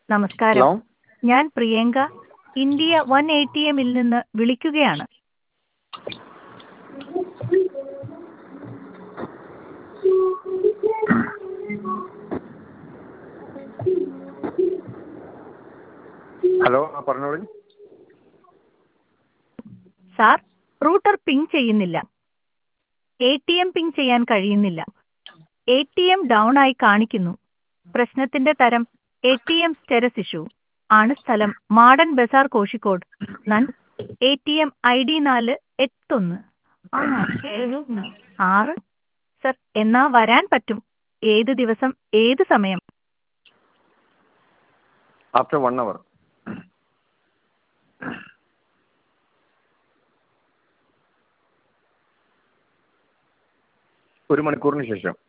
നമസ്കാരം ഹലോ ഞാൻ Priyanka India one A T എമ്മിൽ നിന്ന് വിളിക്കുകയാണ് ഹലോ ആ പറഞ്ഞോളൂ സാർ റൂട്ടർ പിങ് ചെയ്യുന്നില്ല എ ടി എം പിങ് ചെയ്യാൻ കഴിയുന്നില്ല എ ടി എം ഡൗൺ ആയി കാണിക്കുന്നു പ്രശ്നത്തിന്റെ തരം A T M status issue ആണ് സ്ഥലം മാടൻ ബസാർ കോഴിക്കോട് നൻ A T M I D നാല് എട്ടൊന്ന് ആ, ഏഴ്, ആറ് സർ എന്നാ വരാൻ പറ്റും ഏത് ദിവസം ഏത് സമയം ആഫ്റ്റർ വൺ അവർ ഒരു മണിക്കൂറിന് ശേഷം